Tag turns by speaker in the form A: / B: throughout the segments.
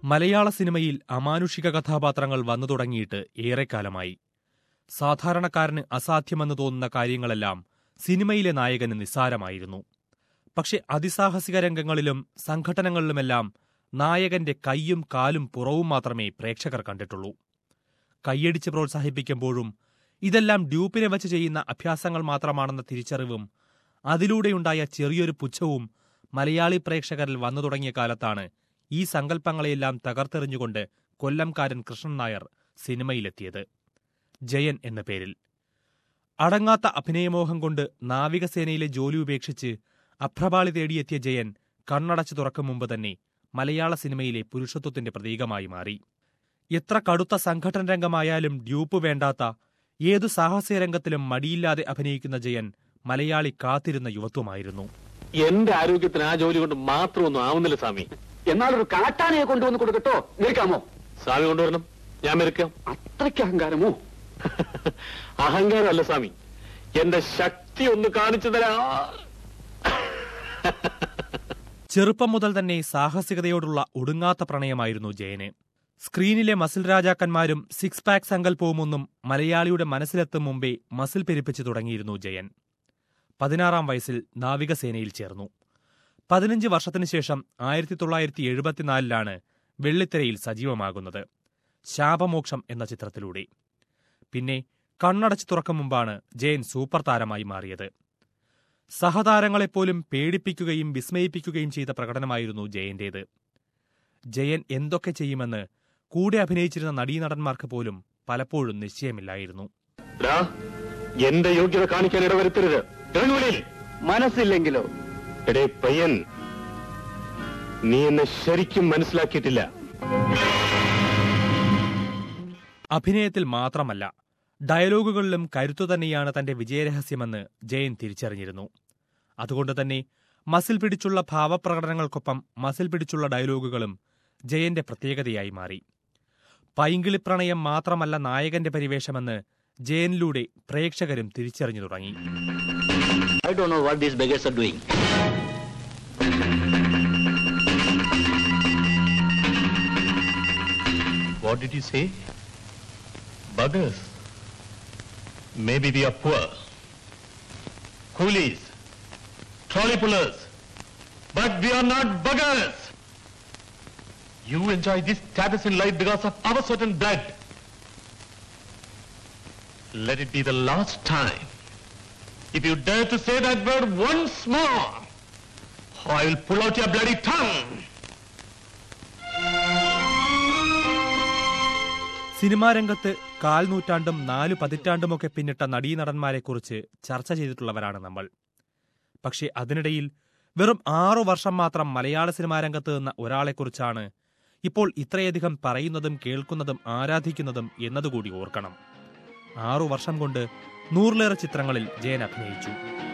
A: മലയാള സിനിമയിൽ അമാനുഷിക കഥാപാത്രങ്ങൾ വന്നു തുടങ്ങിയിട്ട് ഏറെക്കാലമായി സാധാരണക്കാരന് അസാധ്യമെന്ന് തോന്നുന്ന കാര്യങ്ങളെല്ലാം സിനിമയിലെ നായകന് നിസ്സാരമായിരുന്നു പക്ഷെ അതിസാഹസിക രംഗങ്ങളിലും സംഘടനകളിലുമെല്ലാം നായകന്റെ കൈയും കാലും പുറവും മാത്രമേ പ്രേക്ഷകർ കണ്ടിട്ടുള്ളൂ കൈയടിച്ച് പ്രോത്സാഹിപ്പിക്കുമ്പോഴും ഇതെല്ലാം ഡ്യൂപ്പിനെ വച്ച് ചെയ്യുന്ന അഭ്യാസങ്ങൾ മാത്രമാണെന്ന തിരിച്ചറിവും അതിലൂടെയുണ്ടായ ചെറിയൊരു പുച്ഛവും മലയാളി പ്രേക്ഷകരിൽ വന്നു തുടങ്ങിയ കാലത്താണ് ഈ സങ്കല്പങ്ങളെയെല്ലാം തകർത്തെറിഞ്ഞുകൊണ്ട് കൊല്ലംകാരൻ കൃഷ്ണൻ നായർ സിനിമയിലെത്തിയത് ജയൻ എന്ന പേരിൽ അടങ്ങാത്ത അഭിനയമോഹം കൊണ്ട് നാവികസേനയിലെ ജോലി ഉപേക്ഷിച്ച് അഭ്രപാളി തേടിയെത്തിയ ജയൻ കണ്ണടച്ചു തുറക്കും മുമ്പ് തന്നെ മലയാള സിനിമയിലെ പുരുഷത്വത്തിന്റെ പ്രതീകമായി മാറി എത്ര കടുത്ത സംഘടന രംഗമായാലും ഡ്യൂപ്പ് വേണ്ടാത്ത ഏതു സാഹസിക രംഗത്തിലും മടിയില്ലാതെ അഭിനയിക്കുന്ന ജയൻ മലയാളി കാത്തിരുന്ന യുവത്വമായിരുന്നു
B: എന്റെ ആരോഗ്യത്തിന് ആ ജോലി കൊണ്ട് മാത്രമൊന്നും ആവുന്നില്ല സ്വാമി
C: എന്നാൽ ഒരു കാട്ടാനയെ കൊണ്ടുവന്ന് കൊടുക്കട്ടോ നിൽക്കാമോ
B: സ്വാമി കൊണ്ടുവരണം ഞാൻ മെരുക്കാം
C: അത്രയ്ക്ക് അഹങ്കാരമോ
B: അഹങ്കാരമല്ല സ്വാമി എന്റെ ശക്തി ഒന്ന് കാണിച്ചു തരാ
A: ചെറുപ്പം മുതൽ തന്നെ സാഹസികതയോടുള്ള ഒടുങ്ങാത്ത പ്രണയമായിരുന്നു ജയന് സ്ക്രീനിലെ മസിൽ രാജാക്കന്മാരും സിക്സ് പാക്ക് സങ്കല്പവുമൊന്നും മലയാളിയുടെ മനസ്സിലെത്തും മുമ്പേ മസിൽ പെരുപ്പിച്ചു തുടങ്ങിയിരുന്നു ജയൻ പതിനാറാം വയസ്സിൽ നാവികസേനയിൽ ചേർന്നു പതിനഞ്ച് വർഷത്തിനു ശേഷം ആയിരത്തി തൊള്ളായിരത്തി എഴുപത്തിനാലിലാണ് വെള്ളിത്തിരയിൽ സജീവമാകുന്നത് ശാപമോക്ഷം എന്ന ചിത്രത്തിലൂടെ പിന്നെ കണ്ണടച്ചു തുറക്കും മുമ്പാണ് ജയൻ സൂപ്പർ താരമായി മാറിയത് സഹതാരങ്ങളെപ്പോലും പേടിപ്പിക്കുകയും വിസ്മയിപ്പിക്കുകയും ചെയ്ത പ്രകടനമായിരുന്നു ജയന്റേത് ജയൻ എന്തൊക്കെ ചെയ്യുമെന്ന് കൂടെ അഭിനയിച്ചിരുന്ന നടീനടന്മാർക്ക് പോലും പലപ്പോഴും നിശ്ചയമില്ലായിരുന്നു
B: ഡാ, എന്റെ യോഗ്യത കാണിക്കാൻ ഇടവരുത്തരുത് ഇറങ്ങുവെളിയിൽ
C: മനസ്സില്ലെങ്കിലോ
B: എടേ പയ്യൻ നീ എന്നെ ശരിക്കും മനസ്സിലാക്കിയിട്ടില്ല
A: അഭിനയത്തിൽ മാത്രമല്ല ഡയലോഗുകളിലും കരുത്തു തന്നെയാണ് തന്റെ വിജയരഹസ്യമെന്ന് ജയൻ തിരിച്ചറിഞ്ഞിരുന്നു അതുകൊണ്ട് തന്നെ മസിൽ പിടിച്ചുള്ള ഭാവപ്രകടനങ്ങൾക്കൊപ്പം മസിൽ പിടിച്ചുള്ള ഡയലോഗുകളും ജയന്റെ പ്രത്യേകതയായി മാറി പൈങ്കിളിപ്രണയം മാത്രമല്ല നായകന്റെ പരിവേഷമെന്ന് ജയനിലൂടെ പ്രേക്ഷകരും തിരിച്ചറിഞ്ഞു തുടങ്ങി
C: I do know what these beggars are doing
B: What did you say? Buggers. Maybe we are poor. Coolies. Trolley pullers. But we are not buggers. You enjoy this status in life because of our certain blood. Let it be the last time. If you dare to say that word once more, I will pull out your bloody tongue.
A: Cinema രംഗത്ത് കാൽ നൂറ്റാണ്ടും നാലു പതിറ്റാണ്ടുമൊക്കെ പിന്നിട്ട നടീനടന്മാരെക്കുറിച്ച് ചർച്ച ചെയ്തിട്ടുള്ളവരാണ് നമ്മൾ പക്ഷേ അതിനിടയിൽ വെറും ആറു വർഷം മാത്രം മലയാള സിനിമാ രംഗത്ത് നിന്ന ഒരാളെക്കുറിച്ചാണ് ഇപ്പോൾ ഇത്രയധികം പറയുന്നതും കേൾക്കുന്നതും ആരാധിക്കുന്നതും എന്നതുകൂടി ഓർക്കണം ആറു വർഷം കൊണ്ട് നൂറിലേറെ ചിത്രങ്ങളിൽ ജയൻ അഭിനയിച്ചു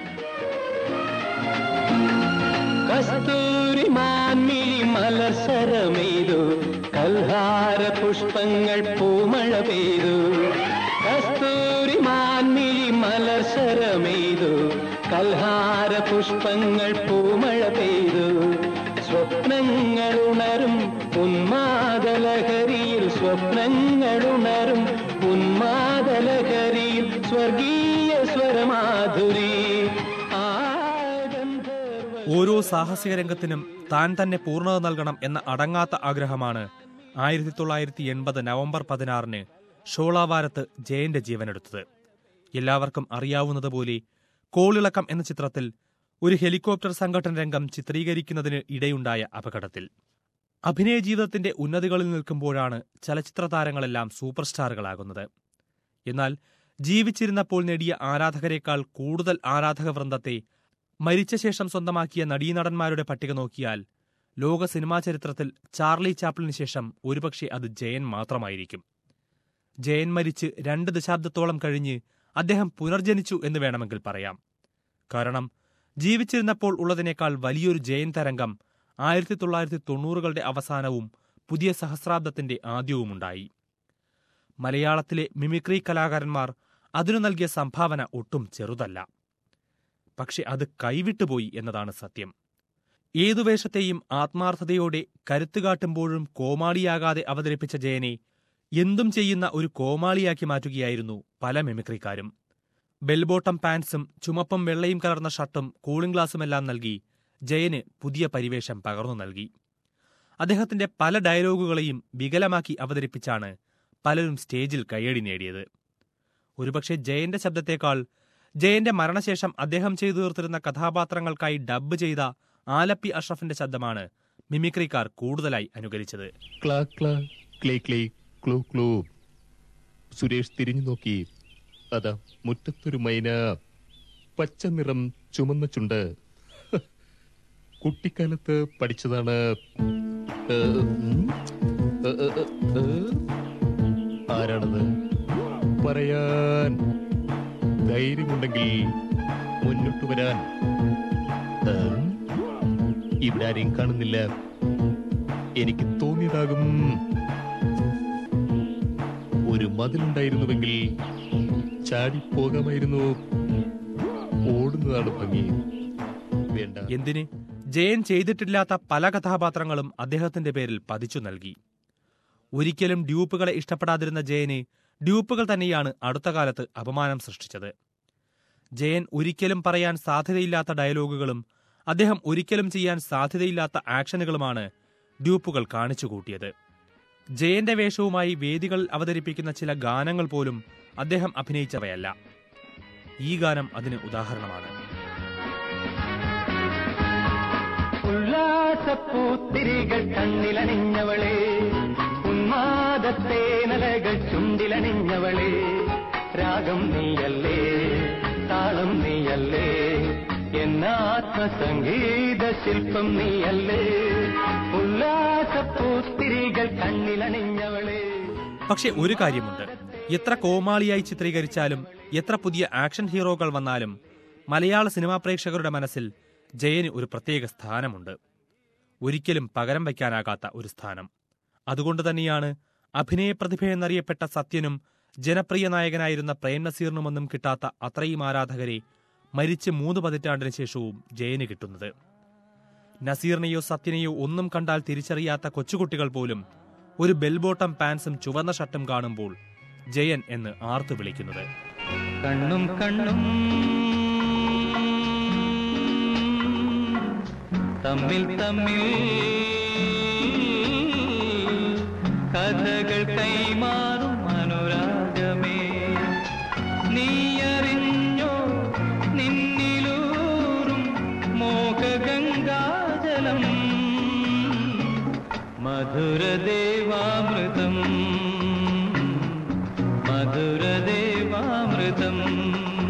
D: കസ്തൂരി മാൻമിഴി മലർസരമെയ്തു കൽഹാര പുഷ്പങ്ങൾ പൂമഴ പെയ്തു കസ്തൂരി മാൻമിഴി മലർസരമെയ്തു കൽഹാര പുഷ്പങ്ങൾ പൂമഴ പെയ്തു സ്വപ്നങ്ങൾ ഉണരും ഉന്മാദലഹരിയിൽ സ്വപ്നങ്ങൾ ഉണരും ഉന്മാദലഹരിയിൽ സ്വർഗീയ സ്വരമാധുരി ആ ഗന്ധർവ
A: ഓരോ സാഹസിക രംഗത്തിനും താൻ തന്നെ പൂർണ്ണത നൽകണം എന്ന അടങ്ങാത്ത ആഗ്രഹമാണ് ആയിരത്തി തൊള്ളായിരത്തി എൺപത് നവംബർ പതിനാറിന് ഷോളാവാരത്ത് ജയന്റെ ജീവനെടുത്തത് എല്ലാവർക്കും അറിയാവുന്നതുപോലെ കോളിളക്കം എന്ന ചിത്രത്തിൽ ഒരു ഹെലികോപ്റ്റർ സംഘടന രംഗം ചിത്രീകരിക്കുന്നതിന് ഇടയുണ്ടായ അപകടത്തിൽ അഭിനയ ജീവിതത്തിന്റെ ഉന്നതികളിൽ നിൽക്കുമ്പോഴാണ് ചലച്ചിത്ര താരങ്ങളെല്ലാം സൂപ്പർ സ്റ്റാറുകളാകുന്നത് എന്നാൽ ജീവിച്ചിരുന്നപ്പോൾ നേടിയ ആരാധകരെക്കാൾ കൂടുതൽ ആരാധക വൃന്ദത്തെ മരിച്ച ശേഷം സ്വന്തമാക്കിയ നടീനടന്മാരുടെ പട്ടിക നോക്കിയാൽ ലോക സിനിമാ ചരിത്രത്തിൽ ചാർലി ചാപ്ലിന് ശേഷം ഒരുപക്ഷെ അത് ജയൻ മാത്രമായിരിക്കും ജയൻ മരിച്ച് രണ്ട് ദശാബ്ദത്തോളം കഴിഞ്ഞ് അദ്ദേഹം പുനർജനിച്ചു എന്ന് വേണമെങ്കിൽ പറയാം കാരണം ജീവിച്ചിരുന്നപ്പോൾ ഉള്ളതിനേക്കാൾ വലിയൊരു ജയൻ തരംഗം ആയിരത്തി തൊള്ളായിരത്തി തൊണ്ണൂറുകളുടെ അവസാനവും പുതിയ സഹസ്രാബ്ദത്തിന്റെ ആദ്യവുമുണ്ടായി മലയാളത്തിലെ മിമിക്രി കലാകാരന്മാർ അതിനു നൽകിയ സംഭാവന ഒട്ടും ചെറുതല്ല പക്ഷെ അത് കൈവിട്ടുപോയി എന്നതാണ് സത്യം ഏതു വേഷത്തെയും ആത്മാർത്ഥതയോടെ കരുത്തുകാട്ടുമ്പോഴും കോമാളിയാകാതെ അവതരിപ്പിച്ച ജയനെ എന്തും ചെയ്യുന്ന ഒരു കോമാളിയാക്കി മാറ്റുകയായിരുന്നു പല മിമിക്രിക്കാരും ബെൽബോട്ടം പാൻസും ചുമപ്പും വെള്ളയും കലർന്ന ഷർട്ടും കൂളിംഗ് ഗ്ലാസുമെല്ലാം നൽകി ജയന് പുതിയ പരിവേഷം പകർന്നു നൽകി അദ്ദേഹത്തിന്റെ പല ഡയലോഗുകളെയും വികലമാക്കി അവതരിപ്പിച്ചാണ് പലരും സ്റ്റേജിൽ കയ്യടി നേടിയത് ഒരുപക്ഷെ ജയന്റെ ശബ്ദത്തേക്കാൾ ജയന്റെ മരണശേഷം അദ്ദേഹം ചെയ്തു തീർത്തിരുന്ന കഥാപാത്രങ്ങൾക്കായി ഡബ്ബ് ചെയ്ത ആലപ്പി അഷ്റഫിന്റെ ശബ്ദമാണ് മിമിക്രിക്കാർ കൂടുതലായി അനുകരിച്ചത്
E: ക്ലാ ക്ലാ ക്ലേ ക്ലേ ക്ലൂ ക്ലൂ സുരേഷ് തിരിഞ്ഞു നോക്കി അതാ മുറ്റത്തൊരു മൈന പച്ച നിറം ചുമന്ന ചുണ്ട് ഹ്, കുട്ടിക്കാലത്ത് പഠിച്ചതാണ് ഏ, ഉം, ഏ, ഏ, ഏ, ഏ. ആരാണത് പറയാൻ ധൈര്യമുണ്ടെങ്കിൽ മുന്നോട്ട് വരാൻ ഏ, ഇവിടെ ആരെയും കാണുന്നില്ല എനിക്ക് തോന്നിയതാകും ഒരു മതിലുണ്ടായിരുന്നുവെങ്കിൽ ചാടിപ്പോകാമായിരുന്നു ഓടുന്നതാണ് ഭംഗി വേണ്ട
A: എന്തിന് ജയൻ ചെയ്തിട്ടില്ലാത്ത പല കഥാപാത്രങ്ങളും അദ്ദേഹത്തിന്റെ പേരിൽ പതിച്ചു നൽകി ഒരിക്കലും ഡ്യൂപ്പുകളെ ഇഷ്ടപ്പെടാതിരുന്ന ജയന് ഡ്യൂപ്പുകൾ തന്നെയാണ് അടുത്ത കാലത്ത് അപമാനം സൃഷ്ടിച്ചത് ജയൻ ഒരിക്കലും പറയാൻ സാധ്യതയില്ലാത്ത ഡയലോഗുകളും അദ്ദേഹം ഒരിക്കലും ചെയ്യാൻ സാധ്യതയില്ലാത്ത ആക്ഷനുകളുമാണ് ഡ്യൂപ്പുകൾ കാണിച്ചുകൂട്ടിയത് ജയന്റെ വേഷവുമായി വേദികളിൽ അവതരിപ്പിക്കുന്ന ചില ഗാനങ്ങൾ പോലും അദ്ദേഹം അഭിനയിച്ചവയല്ല ഈ ഗാനം അതിന് ഉദാഹരണമാണ്
D: ഉല്ലാസപ്പൂത്തിരികൾ കണ്ണിലണിഞ്ഞവളെ ഉന്മാദത്തേനലകൾ ചുണ്ടിലണിഞ്ഞവളെ രാഗം നീയല്ലേ താളം നീയല്ലേ എന്നാത്മസംഗീത ശില്പം നീയല്ലേ ഉല്ലാസപ്പൂത്തിരികൾ കണ്ണിലണിഞ്ഞവളെ
A: പക്ഷെ ഒരു കാര്യമുണ്ട് എത്ര കോമാളിയായി ചിത്രീകരിച്ചാലും എത്ര പുതിയ ആക്ഷൻ ഹീറോകൾ വന്നാലും മലയാള സിനിമാ പ്രേക്ഷകരുടെ മനസ്സിൽ ജയന് ഒരു പ്രത്യേക സ്ഥാനമുണ്ട് ഒരിക്കലും പകരം വയ്ക്കാനാകാത്ത ഒരു സ്ഥാനം അതുകൊണ്ട് തന്നെയാണ് അഭിനയ പ്രതിഭയെന്നറിയപ്പെട്ട സത്യനും ജനപ്രിയ നായകനായിരുന്ന പ്രേം നസീറിനുമൊന്നും കിട്ടാത്ത അത്രയും ആരാധകരെ മരിച്ച് മൂന്ന് പതിറ്റാണ്ടിന് ശേഷവും ജയന് കിട്ടുന്നത് നസീറിനെയോ സത്യനെയോ ഒന്നും കണ്ടാൽ തിരിച്ചറിയാത്ത കൊച്ചുകുട്ടികൾ പോലും ഒരു ബെൽബോട്ടം പാൻസും ചുവന്ന ഷർട്ടും കാണുമ്പോൾ ജയൻ എന്ന് ആർത്തു വിളിക്കുന്നത്
D: കണ്ണും കണ്ണും തമ്മിൽ തമ്മിൽ കഥകൾ കൈമാറും അനുരാഗമേ നീയറിഞ്ഞോ നിന്നിലൂറും മോഹഗംഗാജലം മധുരദേവാമൃതം മധുരദേവാമൃതം